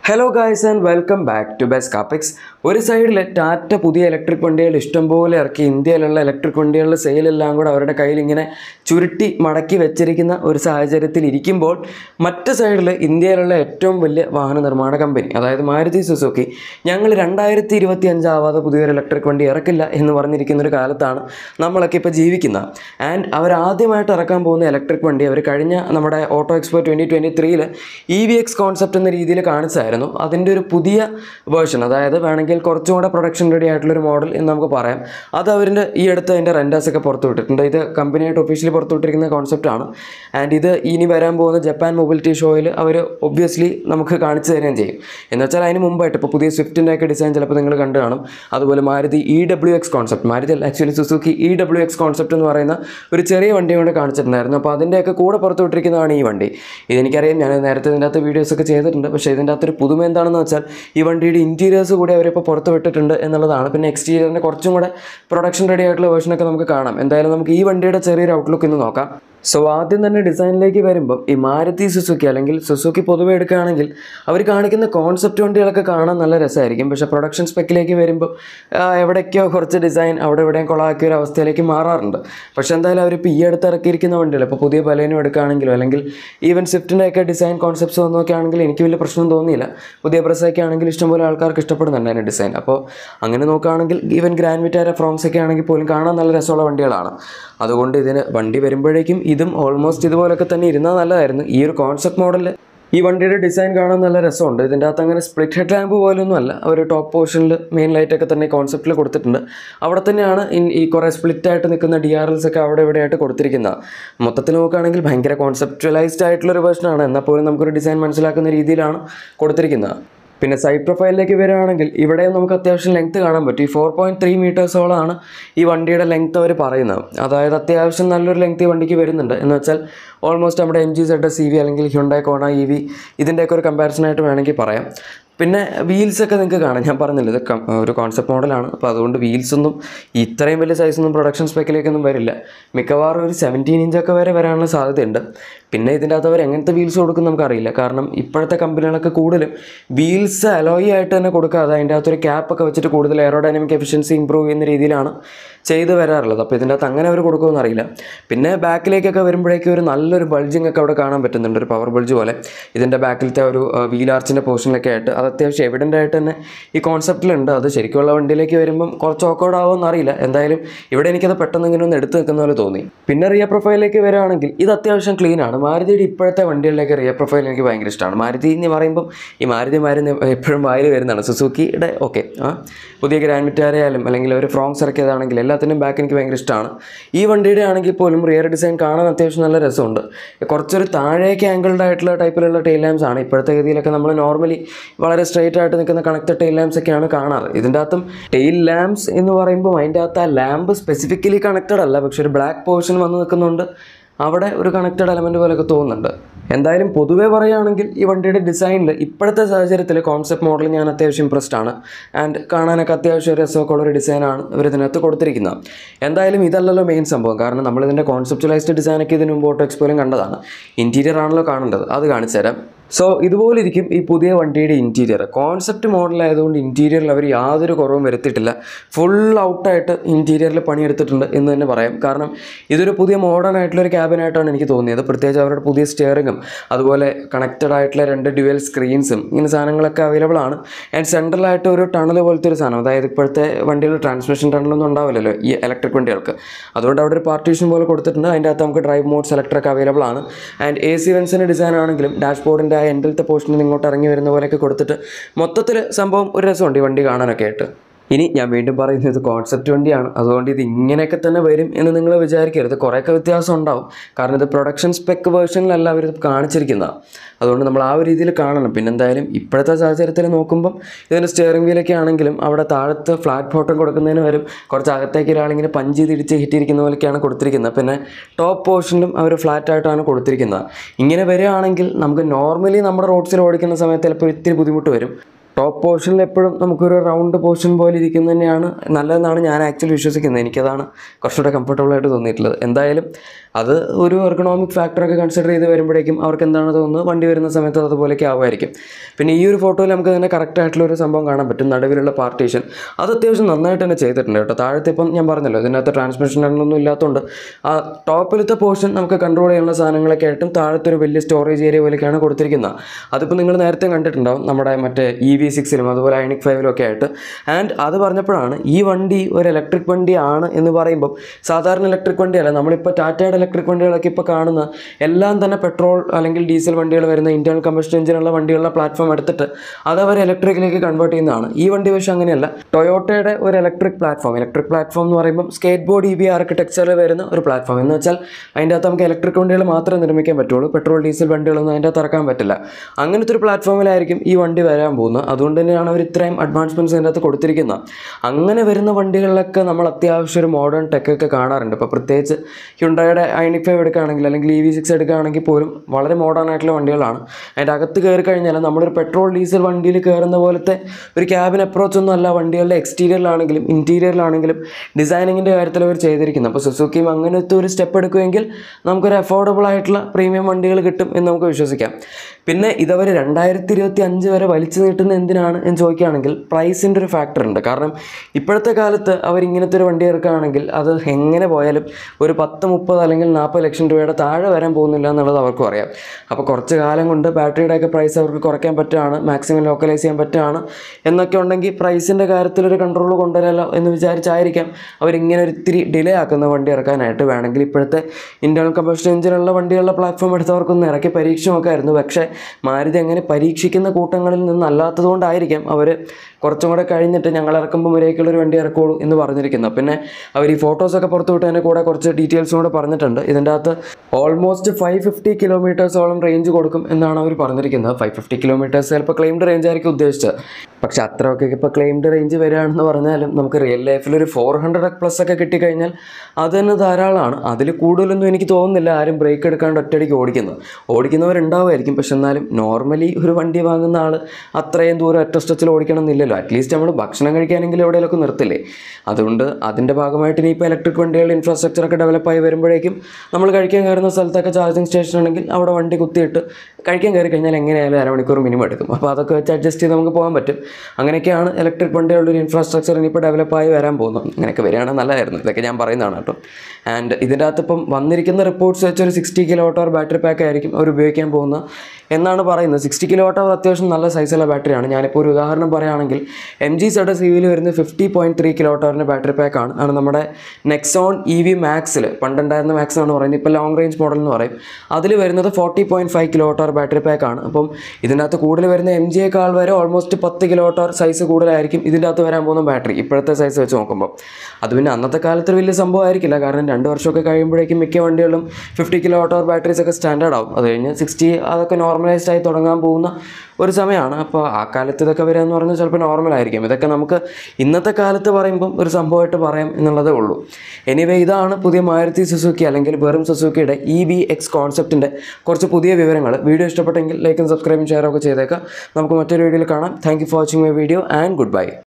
hello guys and welcome back to best cappix ഒരു സൈഡിൽ ടാറ്റ പുതിയ ഇലക്ട്രിക് വണ്ടികൾ ഇഷ്ടംപോലെ ഇറക്കി ഇന്ത്യയിലുള്ള ഇലക്ട്രിക് വണ്ടികളുടെ സെയിലെല്ലാം കൂടെ അവരുടെ കയ്യിൽ ഇങ്ങനെ ചുരുട്ടി മടക്കി വെച്ചിരിക്കുന്ന ഒരു സാഹചര്യത്തിൽ ഇരിക്കുമ്പോൾ മറ്റ് സൈഡിൽ ഇന്ത്യയിലുള്ള ഏറ്റവും വലിയ വാഹന നിർമ്മാണ കമ്പനി അതായത് മാരുതി സുസുക്കി ഞങ്ങൾ രണ്ടായിരത്തി ഇരുപത്തി അഞ്ചാവാതെ പുതിയൊരു ഇലക്ട്രിക് വണ്ടി ഇറക്കില്ല എന്ന് പറഞ്ഞിരിക്കുന്ന ഒരു കാലത്താണ് നമ്മളൊക്കെ ഇപ്പോൾ ജീവിക്കുന്നത് ആൻഡ് അവർ ആദ്യമായിട്ട് ഇറക്കാൻ പോകുന്ന ഇലക്ട്രിക് വണ്ടി അവർ കഴിഞ്ഞ നമ്മുടെ ഓട്ടോ എക്സ്പോ ട്വൻറ്റി ട്വൻറ്റി ത്രീയിൽ ഇ വി എക്സ് കോൺസെപ്റ്റ് എന്ന രീതിയിൽ കാണിച്ചായിരുന്നു അതിൻ്റെ ഒരു പുതിയ വേർഷൻ അതായത് വേണമെങ്കിൽ കുറച്ചും കൂടെ പ്രൊഡക്ഷൻ റെഡി ആയിട്ടുള്ളൊരു മോഡൽ എന്ന് നമുക്ക് പറയാം അത് അവരിൻ്റെ ഈ അടുത്ത് അതിൻ്റെ റെൻഡേഴ്സ് ഒക്കെ പുറത്തു വിട്ടിട്ടുണ്ട് ഇത് കമ്പനിയായിട്ട് ഒഫീഷ്യലി പുറത്തു വിട്ടിരിക്കുന്ന കോൺസെപ്റ്റ് ആണ് ആൻഡ് ഇത് ഇനി വരാൻ പോകുന്ന ജപ്പാൻ മൊബിലിറ്റി ഷോയിൽ അവർ ഒബ്വിയസ്ലി നമുക്ക് കാണിച്ചു തരികയും ചെയ്യും എന്ന് വെച്ചാൽ അതിന് മുമ്പായിട്ട് ഇപ്പോൾ പുതിയ സ്വിഫ്റ്റിൻ്റെ ഒക്കെ ഡിസൈൻ ചിലപ്പോൾ നിങ്ങൾ കണ്ടു കാണും അതുപോലെ Maruti E W X concept Maruti അല്ല actually Suzuki E W X concept എന്ന് പറയുന്ന ഒരു ചെറിയ വണ്ടി കൊണ്ട് കാണിച്ചിട്ടുണ്ടായിരുന്നു അപ്പോൾ അതിൻ്റെയൊക്കെ കൂടെ പുറത്തു വിട്ടിരിക്കുന്നതാണ് ഈ വണ്ടി ഇതെനിക്കറിയാം ഞാൻ നേരത്തെ ഇതിൻ്റെ അകത്ത് വീഡിയോസ് ഒക്കെ ചെയ്തിട്ടുണ്ട് പക്ഷേ ഇതിൻ്റെ അകത്തൊരു പുതുമ എന്താണെന്ന് വെച്ചാൽ ഈ വണ്ടിയുടെ ഇൻറ്റീരിയേഴ്സ് കൂടി അവരിപ്പോൾ പുറത്ത് വിട്ടിട്ടുണ്ട് എന്നുള്ളതാണ് പിന്നെ എക്സ്റ്റീരിയറിൻ്റെ കുറച്ചും കൂടെ പ്രൊഡക്ഷൻ റെഡി ആയിട്ടുള്ള വേർഷനൊക്കെ നമുക്ക് കാണാം എന്തായാലും നമുക്ക് ഈ വണ്ടിയുടെ ചെറിയൊരു ഔട്ട്ലുക്ക് ഇന്ന് നോക്കാം സോ ആദ്യം തന്നെ ഡിസൈനിലേക്ക് വരുമ്പം ഈ മാരുതി സുസുക്കി അല്ലെങ്കിൽ സുസുക്കി പൊതുവെ എടുക്കുകയാണെങ്കിൽ അവർ കാണിക്കുന്ന കോൺസെപ്റ്റ് വണ്ടികളൊക്കെ കാണാൻ നല്ല രസമായിരിക്കും പക്ഷേ പ്രൊഡക്ഷൻ സ്പെക്കിലേക്ക് വരുമ്പോൾ ആ, എവിടേക്കോ കുറച്ച് ഡിസൈൻ അവിടെ എവിടെയും കൊളാക്കിയ ഒരു അവസ്ഥയിലേക്ക് മാറാറുണ്ട് പക്ഷേ എന്തായാലും അവരിപ്പോൾ ഈ അടുത്ത് ഇറക്കിയിരിക്കുന്ന വണ്ടികൾ ഇപ്പോൾ പുതിയ പലേനും എടുക്കുകയാണെങ്കിലും അല്ലെങ്കിൽ ഈവൻ സ്വിഫ്റ്റിൻ്റെയൊക്കെ ഡിസൈൻ കോൺസെപ്റ്റ്സ് വന്നൊക്കെ ആണെങ്കിൽ എനിക്ക് വലിയ പ്രശ്നം തോന്നിയില്ല പുതിയ പ്രസ്സൊക്കെ ആണെങ്കിൽ ഇഷ്ടംപോലെ ആൾക്കാർക്ക് ഇഷ്ടപ്പെടുന്നുണ്ട് അതിൻ്റെ ഡിസൈൻ അപ്പോൾ അങ്ങനെ നോക്കുകയാണെങ്കിൽ ഈവൻ ഗ്രാൻഡ് വിറ്റാര ഫ്രോംസ് ഒക്കെ ആണെങ്കിൽ പോലും കാണാൻ നല്ല രസമുള്ള വണ്ടികളാണ് അതുകൊണ്ട് ഇതിന് വണ്ടി വരുമ്പോഴേക്കും ഇതും ഓൾമോസ്റ്റ് ഇതുപോലൊക്കെ തന്നെ ഇരുന്നാൽ നല്ലതായിരുന്നു ഈ ഒരു കോൺസെപ്റ്റ് മോഡലിൽ ഈ വണ്ടിയുടെ ഡിസൈൻ കാണാൻ നല്ല രസമുണ്ട് ഇതിൻ്റെ അകത്ത് അങ്ങനെ സ്പ്ലിറ്റ് ഹെഡ് ലാമ്പ് പോലൊന്നും അല്ല അവർ ടോപ്പ് പോർഷനിൽ മെയിൻ ലൈറ്റൊക്കെ തന്നെ കോൺസെപ്റ്റിൽ കൊടുത്തിട്ടുണ്ട് അവിടെ തന്നെയാണ് ഇൻ- ഈ കുറേ സ്പ്ലിറ്റ് ആയിട്ട് നിൽക്കുന്ന ഡി ആർ എൽസ് ഒക്കെ അവിടെ ഇവിടെ ആയിട്ട് കൊടുത്തിരിക്കുന്നത് മൊത്തത്തിൽ നോക്കുകയാണെങ്കിൽ ഭയങ്കര കോൺസെപ്റ്റുവലൈസ്ഡ് ആയിട്ടുള്ളൊരു വേർഷനാണ് എന്നാൽ പോലും നമുക്കൊരു ഡിസൈൻ മനസ്സിലാക്കുന്ന രീതിയിലാണ് കൊടുത്തിരിക്കുന്നത് പിന്നെ സൈഡ് പ്രൊഫൈലിലേക്ക് വരികയാണെങ്കിൽ ഇവിടെയും നമുക്ക് അത്യാവശ്യം ലെങ്ത് കാണാൻ പറ്റും ഈ ഫോർ പോയിൻറ്റ് ത്രീ മീറ്റേഴ്സോളമാണ് ഈ വണ്ടിയുടെ ലെങ്ത് അവർ പറയുന്നത് അതായത് അത്യാവശ്യം നല്ലൊരു ലെങ്ത് ഈ വണ്ടിക്ക് വരുന്നുണ്ട് എന്ന് വെച്ചാൽ ഓൾമോസ്റ്റ് നമ്മുടെ M G Z C V അല്ലെങ്കിൽ ഹ്യുണ്ടായി കോണ ഇ വി ഇതിൻ്റെയൊക്കെ ഒരു കമ്പാരിസണായിട്ട് വേണമെങ്കിൽ പറയാം പിന്നെ വീൽസ് ഒക്കെ നിങ്ങൾക്ക് കാണാം ഞാൻ പറഞ്ഞില്ല ഇത് കം- ഒരു കോൺസെപ്റ്റ് മോഡലാണ് അപ്പോൾ അതുകൊണ്ട് വീൽസ് ഒന്നും ഇത്രയും വലിയ സൈസൊന്നും പ്രൊഡക്ഷൻ സ്പെക്കിലേക്കൊന്നും വരില്ല മിക്കവാറും ഒരു സെവൻറ്റീൻ ഇഞ്ചൊക്കെ വരെ വരാനുള്ള സാധ്യതയുണ്ട് പിന്നെ ഇതിൻ്റെ അകത്ത് അവർ എങ്ങനത്തെ വീൽസ് കൊടുക്കും നമുക്കറിയില്ല കാരണം ഇപ്പോഴത്തെ കമ്പനികളൊക്കെ കൂടുതലും വീൽസ് അലോയി ആയിട്ട് തന്നെ കൊടുക്കാതെ അതിൻ്റെ അകത്തൊരു ക്യാപ്പൊക്കെ വെച്ചിട്ട് കൂടുതൽ എയറോഡൈനമിക് എഫിഷ്യൻസി ഇമ്പ്രൂവ് ചെയ്യുന്ന രീതിയിലാണ് ചെയ്ത് വരാറുള്ളത് അപ്പോൾ ഇതിൻ്റെ അകത്ത് അങ്ങനെ അവർ കൊടുക്കുമെന്ന് അറിയില്ല പിന്നെ ബാക്കിലേക്കൊക്കെ വരുമ്പോഴേക്കും ഒരു നല്ലൊരു ബൾജിങ് ഒക്കെ അവിടെ കാണാൻ പറ്റുന്നുണ്ട് ഒരു പവർ ബൾജ് പോലെ ഇതിൻ്റെ ബാക്കിലത്തെ ഒരു വീൽ ആർച്ചിൻ്റെ പോർഷനിലൊക്കെ ആയിട്ട് അത് അത്യാവശ്യം എവിഡൻ്റ് ആയിട്ട് തന്നെ ഈ കോൺസെപ്റ്റിലുണ്ട് അത് ശരിക്കുള്ള വണ്ടിയിലേക്ക് വരുമ്പം കുറച്ച് ഓക്കോഡ് ആവുമെന്ന് അറിയില്ല എന്തായാലും ഇവിടെ എനിക്കത് പെട്ടെന്ന് ഇങ്ങനെ ഒന്ന് എടുത്ത് നിൽക്കുന്ന പോലെ തോന്നി പിന്നെ റിയ പ്രൊഫൈലിലേക്ക് വരികയാണെങ്കിൽ ഇത് അത്യാവശ്യം ക്ലീൻ ആണ് മാരുതിയുടെ ഇപ്പോഴത്തെ വണ്ടികളിലേക്ക് റിയ പ്രൊഫൈൽ എനിക്ക് ഭയങ്കര ഇഷ്ടമാണ് മാരുതി എന്ന് പറയുമ്പം ഈ മാരുതി മാരുതി എപ്പോഴും വായിൽ വരുന്നതാണ് സുസുക്കിയുടെ ഓക്കെ ആ പുതിയ ഗ്രാൻഡ് മിറ്റാരയാലും അല്ലെങ്കിൽ ഒരു ഫ്രോങ്സ് ഇറക്കിയതാണെങ്കിൽ എല്ലാത്തിനും ബാക്ക് എനിക്ക് ഭയങ്കര ഇഷ്ടമാണ് ഈ വണ്ടിയുടെ ആണെങ്കിൽ പോലും റിയർ ഡിസൈൻ കാണാൻ അത്യാവശ്യം നല്ല രസമുണ്ട് കുറച്ചൊരു താഴേക്ക് ആംഗിൾഡ് ആയിട്ടുള്ള ടൈപ്പിലുള്ള ടെയിൽ ലാംപ്സ് ആണ് ഇപ്പോഴത്തെ രീതിയിലൊക്കെ നമ്മൾ നോർമലി വളരെ സ്ട്രൈറ്റ് ആയിട്ട് നിൽക്കുന്ന കണക്റ്റഡ് ടെയിൽ ലാംപ്സ് ഒക്കെയാണ് കാണാറ് ഇതിൻ്റെ അകത്തും ടെയിൽ ലാംപ്സ് എന്ന് പറയുമ്പോൾ അതിൻ്റെ അകത്ത് ആ ലാമ്പ് സ്പെസിഫിക്കലി കണക്റ്റഡ് അല്ല പക്ഷെ ഒരു ബ്ലാക്ക് പോർഷൻ വന്ന് നിൽക്കുന്നുണ്ട് അവിടെ ഒരു കണക്റ്റഡ് എലമെൻറ്റ് പോലെയൊക്കെ തോന്നുന്നുണ്ട് എന്തായാലും പൊതുവേ പറയുകയാണെങ്കിൽ ഈ വണ്ടിയുടെ ഡിസൈനിൽ ഇപ്പോഴത്തെ സാഹചര്യത്തിൽ കോൺസെപ്റ്റ് മോഡൽ ഞാൻ അത്യാവശ്യം ഇമ്പ്രസ്ഡ് ആണ് ആൻഡ് കാണാനൊക്കെ അത്യാവശ്യം ഒരു രസമൊക്കെ ഉള്ളൊരു ഡിസൈനാണ് ഇവർ ഇതിനകത്ത് കൊടുത്തിരിക്കുന്നത് എന്തായാലും ഇതല്ലല്ലോ മെയിൻ സംഭവം കാരണം നമ്മളിതിൻ്റെ കോൺസെപ്റ്റലൈസ്ഡ് ഡിസൈനൊക്കെ ഇതിന് മുമ്പ് ഓട്ടോ എക്സ്പോയിലും കണ്ടതാണ് ഇൻറ്റീരിയർ ആണല്ലോ കാണേണ്ടത് അത് കാണിച്ചു തരാം സോ ഇതുപോലെ ഇരിക്കും ഈ പുതിയ വണ്ടിയുടെ ഇൻറ്റീരിയർ കോൺസെപ്റ്റ് മോഡലായതുകൊണ്ട് ഇൻറ്റീരിയറിൽ അവർ യാതൊരു കുറവും വരുത്തിയിട്ടില്ല ഫുൾ ഔട്ടായിട്ട് ഇൻറ്റീരിയറിൽ പണിയെടുത്തിട്ടുണ്ട് എന്ന് തന്നെ പറയാം കാരണം ഇതൊരു പുതിയ മോഡേൺ ആയിട്ടുള്ള ഒരു ക്യാബിനായിട്ടാണ് എനിക്ക് തോന്നിയത് പ്രത്യേകിച്ച് അവരുടെ പുതിയ സ്റ്റിയറിങ്ങും അതുപോലെ കണക്റ്റഡ് ആയിട്ടുള്ള രണ്ട് ഡ്യുവൽ സ്ക്രീൻസും ഇങ്ങനെ സാധനങ്ങളൊക്കെ അവൈലബിൾ ആണ് ആൻഡ് സെൻട്രലായിട്ട് ഒരു ടണൽ പോലത്തെ ഒരു സാധനം അതായത് ഇപ്പോഴത്തെ വണ്ടികൾ ട്രാൻസ്മിഷൻ ടണലൊന്നും ഉണ്ടാവില്ലല്ലോ ഈ ഇലക്ട്രിക് വണ്ടികൾക്ക് അതുകൊണ്ട് അവിടെ ഒരു പാർട്ടീഷൻ പോലെ കൊടുത്തിട്ടുണ്ട് അതിൻ്റെ അകത്ത് നമുക്ക് ഡ്രൈവ് മോഡ് സെലക്ടറൊക്കെ അവൈലബിൾ ആണ് ആൻഡ് എ സി വെൻസിൻ്റെ ഡിസൈൻ ആണെങ്കിലും ഡാഷ്ബോർഡിൻ്റെ ആ എൻഡിലത്തെ പോർഷനിൽ ഇങ്ങോട്ട് ഇറങ്ങി വരുന്ന പോലെയൊക്കെ കൊടുത്തിട്ട് മൊത്തത്തിൽ സംഭവം ഒരു രസമുണ്ട് ഈ വണ്ടി കാണാനൊക്കെ ആയിട്ട് ഇനി ഞാൻ വീണ്ടും പറയുന്നത് ഇത് കോൺസെപ്റ്റ് വണ്ടിയാണ് അതുകൊണ്ട് ഇത് ഇങ്ങനെയൊക്കെ തന്നെ വരും എന്ന് നിങ്ങൾ വിചാരിക്കരുത് കുറേയൊക്കെ വ്യത്യാസം ഉണ്ടാവും കാരണം ഇത് പ്രൊഡക്ഷൻ സ്പെക്ക് വേർഷനിലല്ല അവർ ഇത് കാണിച്ചിരിക്കുന്നത് അതുകൊണ്ട് നമ്മൾ ആ ഒരു രീതിയിൽ കാണണം പിന്നെ എന്തായാലും ഇപ്പോഴത്തെ സാഹചര്യത്തിൽ നോക്കുമ്പം ഇതിൻ്റെ സ്റ്റിയറിംഗ് വീലൊക്കെ ആണെങ്കിലും അവിടെ താഴത്ത് ഫ്ലാറ്റ് ബോട്ടം കൊടുക്കുന്നതിന് വരും കുറച്ച് അകത്തേക്ക് ഒരാളിങ്ങനെ പഞ്ച് ചെയ്തിടിച്ച് ഹിറ്റിരിക്കുന്ന പോലെയൊക്കെയാണ് കൊടുത്തിരിക്കുന്നത് പിന്നെ ടോപ്പ് പോർഷനിലും അവർ ഫ്ലാറ്റ് ആയിട്ടാണ് കൊടുത്തിരിക്കുന്നത് ഇങ്ങനെ വരികയാണെങ്കിൽ നമുക്ക് നോർമലി നമ്മുടെ റോഡ്സിൽ ഓടിക്കുന്ന സമയത്ത് ചിലപ്പോൾ ഇത്തിരി ബുദ്ധിമുട്ട് വരും ടോപ്പ് പോർഷനിൽ എപ്പോഴും നമുക്കൊരു റൗണ്ട് പോർഷൻ പോലെ ഇരിക്കുന്നത് തന്നെയാണ് നല്ലതെന്നാണ് ഞാൻ ആക്ച്വലി വിശ്വസിക്കുന്നത് എനിക്കതാണ് കുറച്ചുകൂടെ കംഫർട്ടബിൾ ആയിട്ട് തോന്നിയിട്ടുള്ളത് എന്തായാലും അത് ഒരു എർഗണോമിക് ഫാക്ടറൊക്കെ കൺസിഡർ ചെയ്ത് വരുമ്പോഴേക്കും അവർക്ക് എന്താണ് തോന്നുന്നത് വണ്ടി വരുന്ന സമയത്ത് അത് അതുപോലെയൊക്കെ ആവുമായിരിക്കും പിന്നെ ഈ ഒരു ഫോട്ടോയിൽ നമുക്ക് തന്നെ കറക്റ്റ് ആയിട്ടുള്ള ഒരു സംഭവം കാണാൻ പറ്റും നടുവിലുള്ള പാർട്ടീഷൻ അത് അത്യാവശ്യം നന്നായിട്ട് തന്നെ ചെയ്തിട്ടുണ്ട് കേട്ടോ താഴത്തെ ഇപ്പം ഞാൻ പറഞ്ഞല്ലോ ഇതിനകത്ത് ട്രാൻസ്മിഷൻ ഒന്നും ഇല്ലാത്തതുകൊണ്ട് ആ ടോപ്പിലത്തെ പോർഷൻ നമുക്ക് കൺട്രോൾ ചെയ്യാനുള്ള സാധനങ്ങളൊക്കെ ആയിട്ടും താഴത്തെ ഒരു വലിയ സ്റ്റോറേജ് ഏരിയ പോലെയൊക്കെയാണ് കൊടുത്തിരിക്കുന്നത് അതിപ്പോൾ നിങ്ങൾ നേരത്തെ കണ്ടിട്ടുണ്ടാവും നമ്മുടെ മറ്റേ ഇ വി സിക്സിലും അതുപോലെ ഐനിക് ഫൈവിലും ഒക്കെ ആയിട്ട് ആൻഡ് അത് പറഞ്ഞപ്പോഴാണ് ഈ വണ്ടി ഒരു ഇലക്ട്രിക് വണ്ടിയാണ് എന്ന് പറയുമ്പം സാധാരണ ഇലക്ട്രിക് വണ്ടിയല്ല നമ്മളിപ്പോൾ ടാറ്റയുടെ ഇലക്ട്രിക് വണ്ടികളൊക്കെ ഇപ്പോൾ കാണുന്ന എല്ലാം തന്നെ പെട്രോൾ അല്ലെങ്കിൽ ഡീസൽ വണ്ടികൾ വരുന്ന ഇന്റേണൽ കമ്പഷൻ എഞ്ചിനുള്ള വണ്ടികളുടെ പ്ലാറ്റ്ഫോം എടുത്തിട്ട് അത് അവർ ഇലക്ട്രിക്കിലേക്ക് കൺവേർട്ട് ചെയ്യുന്നതാണ് ഈ വണ്ടി പക്ഷേ അങ്ങനെയല്ല ടൊയോട്ടയുടെ ഒരു ഇലക്ട്രിക് പ്ലാറ്റ്ഫോം ഇലക്ട്രിക് പ്ലാറ്റ്ഫോം എന്ന് പറയുമ്പോൾ സ്കേറ്റ് ബോർഡ് ഇ ബി ആർക്കിടെക്ചറിൽ വരുന്ന ഒരു പ്ലാറ്റ്ഫോം എന്ന് വെച്ചാൽ അതിൻ്റെ അകത്ത് നമുക്ക് ഇലക്ട്രിക് വണ്ടികൾ മാത്രമേ നിർമ്മിക്കാൻ പറ്റുള്ളൂ പെട്രോൾ ഡീസൽ വണ്ടികളൊന്നും അതിൻ്റെ അകത്ത് ഇറക്കാൻ പറ്റില്ല അങ്ങനത്തെ ഒരു പ്ലാറ്റ്ഫോമിലായിരിക്കും ഈ വണ്ടി വരാൻ പോകുന്നത് അതുകൊണ്ട് തന്നെയാണ് അവർ ഇത്രയും അഡ്വാൻസ്മെൻറ്റ്സ് അതിൻ്റെ അകത്ത് കൊടുത്തിരിക്കുന്നത് അങ്ങനെ വരുന്ന വണ്ടികളിലൊക്കെ നമ്മൾ അത്യാവശ്യം ഒരു മോഡേൺ ടെക്കൊക്കെ കാണാറുണ്ട് ഇപ്പോൾ പ്രത്യേകിച്ച് ഹ്യുണ്ടായുടെ ഐനിക് ഫൈവ് എടുക്കുകയാണെങ്കിൽ അല്ലെങ്കിൽ ഇ വി സിക്സ് എടുക്കുകയാണെങ്കിൽ പോലും വളരെ മോഡേൺ ആയിട്ടുള്ള വണ്ടികളാണ് അതിൻ്റെ അകത്ത് കയറി കഴിഞ്ഞാൽ നമ്മളൊരു പെട്രോൾ ഡീസൽ വണ്ടിയിൽ കയറുന്ന പോലത്തെ ഒരു ക്യാബിൻ അപ്രോച്ച് ഒന്നും അല്ല വണ്ടികളുടെ എക്സ്റ്റീരിയറിലാണെങ്കിലും ഇൻറ്റീരിയറിലാണെങ്കിലും ഡിസൈനിങ്ങിൻ്റെ കാര്യത്തിൽ അവർ ചെയ്തിരിക്കുന്നത് അപ്പോൾ സുസുക്കിയും അങ്ങനത്തെ ഒരു സ്റ്റെപ്പ് എടുക്കുമെങ്കിൽ നമുക്കൊരു അഫോർഡബിൾ ആയിട്ടുള്ള പ്രീമിയം വണ്ടികൾ കിട്ടും എന്ന് നമുക്ക് വിശ്വസിക്കാം പിന്നെ ഇതവർ രണ്ടായിരത്തി ഇരുപത്തി അഞ്ച് വരെ വലിച്ചു നീട്ടുന്ന എന്തിനാണ് എന്ന് ചോദിക്കുകയാണെങ്കിൽ പ്രൈസിൻ്റെ ഒരു ഫാക്ടർ ഉണ്ട് കാരണം ഇപ്പോഴത്തെ കാലത്ത് അവർ ഇങ്ങനത്തെ ഒരു വണ്ടി ഇറക്കുകയാണെങ്കിൽ അത് എങ്ങനെ പോയാലും ഒരു പത്ത് മുപ്പത് അല്ലെങ്കിൽ നാൽപ്പത് ലക്ഷം രൂപയുടെ താഴെ വരാൻ പോകുന്നില്ല എന്നുള്ളത് അവർക്കും അറിയാം അപ്പോൾ കുറച്ച് കാലം കൊണ്ട് ബാറ്ററിയുടെയൊക്കെ പ്രൈസ് അവർക്ക് കുറയ്ക്കാൻ പറ്റുകയാണ് മാക്സിമം ലോക്കലൈസ് ചെയ്യാൻ പറ്റുകയാണ് എന്നൊക്കെ ഉണ്ടെങ്കിൽ പ്രൈസിൻ്റെ കാര്യത്തിലൊരു കൺട്രോൾ കൊണ്ടുവരാമല്ലോ എന്ന് വിചാരിച്ചായിരിക്കാം അവരിങ്ങനെ ഒരു ഇത്തിരി ഡിലേ ആക്കുന്ന വണ്ടി ഇറക്കാനായിട്ട് വേണമെങ്കിൽ ഇപ്പോഴത്തെ ഇൻറ്റേണൽ കമ്പഷൻ എഞ്ചിനുള്ള വണ്ടികളുടെ പ്ലാറ്റ്ഫോം എടുത്തവർക്കൊന്ന് ഇറക്കി പരീക്ഷ നോക്കായിരുന്നു പക്ഷേ മാരുതി അങ്ങനെ പരീക്ഷിക്കുന്ന കൂട്ടങ്ങളിൽ നിന്നല്ലാത്തതുകൊണ്ടായിരിക്കാം അവർ കുറച്ചും കൂടെ കഴിഞ്ഞിട്ട് ഞങ്ങൾ ഇറക്കുമ്പോൾ വരേക്കുള്ള ഒരു വണ്ടി ഇറക്കുള്ളൂ എന്ന് പറഞ്ഞിരിക്കുന്നത് പിന്നെ അവർ ഈ ഫോട്ടോസൊക്കെ പുറത്തു വിട്ടതിന് കൂടെ കുറച്ച് ഡീറ്റെയിൽസും കൂടെ പറഞ്ഞിട്ടുണ്ട് ഇതിൻ്റെ അകത്ത് ഓൾമോസ്റ്റ് ഫൈവ് ഫിഫ്റ്റി കിലോമീറ്റേഴ്സോളം റേഞ്ച് കൊടുക്കും എന്നാണ് അവർ പറഞ്ഞിരിക്കുന്നത് ഫൈവ് ഫിഫ്റ്റി കിലോമീറ്റേഴ്സ് ചിലപ്പോൾ ക്ലെയിംഡ് റേഞ്ച് ആയിരിക്കും ഉദ്ദേശിച്ചത് പക്ഷെ അത്രയൊക്കെ ഇപ്പോൾ ക്ലെയിംഡ് റേഞ്ച് വരികയാണെന്ന് പറഞ്ഞാലും നമുക്ക് റിയൽ ലൈഫിൽ ഒരു ഫോർ ഹൺഡ്രഡ് പ്ലസ് ഒക്കെ കിട്ടിക്കഴിഞ്ഞാൽ അത് തന്നെ ധാരാളമാണ് അതിൽ കൂടുതലൊന്നും എനിക്ക് തോന്നുന്നില്ല ആരും ബ്രേക്ക് എടുക്കാണ്ട് ഒറ്റയടിക്ക് ഓടിക്കുന്നത് ഓടിക്കുന്നവരുണ്ടാവുമായിരിക്കും പക്ഷെ എന്നാലും നോർമലി ഒരു വണ്ടി വാങ്ങുന്ന ആൾ അത്രയും ദൂരം ഒറ്റ സ്ട്രെച്ചിൽ ഓടിക്കണം എന്നില്ലല്ലോ അറ്റ്ലീസ്റ്റ് നമ്മൾ ഭക്ഷണം കഴിക്കാനെങ്കിലും എവിടെയെങ്കിലുമൊക്കെ നിർത്തില്ലേ അതുകൊണ്ട് അതിൻ്റെ ഭാഗമായിട്ട് ഇനിയിപ്പോൾ ഇലക്ട്രിക് വണ്ടികളുടെ ഇൻഫ്രാസ്ട്രക്ചറൊക്കെ ഡെവലപ്പായി വരുമ്പോഴേക്കും നമ്മൾ കഴിക്കാൻ കയറുന്ന സ്ഥലത്തൊക്കെ ചാർജിങ് സ്റ്റേഷൻ ഉണ്ടെങ്കിൽ അവിടെ വണ്ടി കുത്തിയിട്ട് കഴിക്കാൻ കയറി കഴിഞ്ഞാൽ എങ്ങനെയായാലും അരമണിക്കൂർ മിനിമം എടുക്കും അപ്പോൾ അതൊക്കെ വെച്ച് അഡ്ജസ്റ്റ് ചെയ്ത് നമുക്ക് പോകാൻ പറ്റും അങ്ങനെയൊക്കെയാണ് ഇലക്ട്രിക് വണ്ടികളുടെ ഒരു ഇൻഫ്രാസ്ട്രക്ചർ ഇനിയിപ്പോൾ ഡെവലപ്പായി വരാൻ പോകുന്നത് അങ്ങനെയൊക്കെ വരികയാണെങ്കിൽ നല്ലതായിരുന്നു ഇതൊക്കെ ഞാൻ പറയുന്നതാണ് കേട്ടോ ആൻഡ് ഇതിൻ്റെ അകത്ത് ഇപ്പം വന്നിരിക്കുന്ന റിപ്പോർട്ട്സ് വെച്ച് ഒരു sixty kilowatt battery pack ആയിരിക്കും അവർ ഉപയോഗിക്കാൻ പോകുന്നത് എന്നാണ് പറയുന്നത് സിക്സ്റ്റി കിലോ വാട്ട് അത്യാവശ്യം നല്ല സൈസുള്ള ബാറ്ററിയാണ് ഞാനിപ്പോൾ ഒരു ഉദാഹരണം പറയുകയാണെങ്കിൽ എം ജി സെഡ് സി വിയിൽ വരുന്ന ഫിഫ്റ്റി പോയിൻറ്റ് ത്രീ കിലോ വാട്ടിൻ്റെ ബാറ്ററി പാക്കാണ് ആണ് നമ്മുടെ നെക്സോൺ ഇ വി മാക്സിൽ പണ്ടുണ്ടായിരുന്ന മാക്സ് ആണ് പറയുന്നത് ഇപ്പോൾ ലോങ് റേഞ്ച് മോഡൽ എന്ന് പറയും അതിൽ വരുന്നത് forty point five kilowatt battery പാക്കാണ് അപ്പം ഇതിനകത്ത് കൂടുതൽ വരുന്ന എം ജിയേക്കാൾ വരെ ഓൾമോസ്റ്റ് പത്ത് കിലോ വാട്ട് സൈസ് കൂടുതലായിരിക്കും ഇതിൻ്റെ അകത്ത് വരാൻ പോകുന്ന ബാറ്ററി ഇപ്പോഴത്തെ സൈസ് വെച്ച് നോക്കുമ്പോൾ അത് പിന്നെ അന്നത്തെ കാലത്ത് ഒരു വലിയ സംഭവമായിരിക്കില്ല കാരണം രണ്ട് വർഷമൊക്കെ കഴിയുമ്പോഴേക്കും മിക്ക വണ്ടികളും ഫിഫ്റ്റി കിലോ വാട്ട് ബാറ്ററീസ് ഒക്കെ സ്റ്റാൻഡേർഡ് ആവും അത് കഴിഞ്ഞ് സിക്സ്റ്റി അതൊക്കെ നോർമലൈസ്ഡ് ആയി തുടങ്ങാൻ പോകുന്ന ഒരു സമയമാണ് അപ്പോൾ ആ കാലത്ത് ഇതൊക്കെ വരിക എന്ന് പറഞ്ഞാൽ ചിലപ്പോൾ നോർമൽ ആയിരിക്കും ഇതൊക്കെ നമുക്ക് ഇന്നത്തെ കാലത്ത് പറയുമ്പം ഒരു സംഭവമായിട്ട് പറയാം എന്നുള്ളതേ ഉള്ളൂ എനിവേ ഇതാണ് പുതിയ മാരുതി സുസുക്കി അല്ലെങ്കിൽ വെറും സുസുക്കിയുടെ ഇ വി എക്സ് കോൺസെപ്റ്റിൻ്റെ കുറച്ച് പുതിയ വിവരങ്ങൾ വീഡിയോ ഇഷ്ടപ്പെട്ടെങ്കിൽ ലൈക്കും സബ്സ്ക്രൈബും ഷെയറും ഒക്കെ ചെയ്തേക്കാം നമുക്ക് മറ്റൊരു വീഡിയോയിൽ കാണാം thank you for watching my video and good by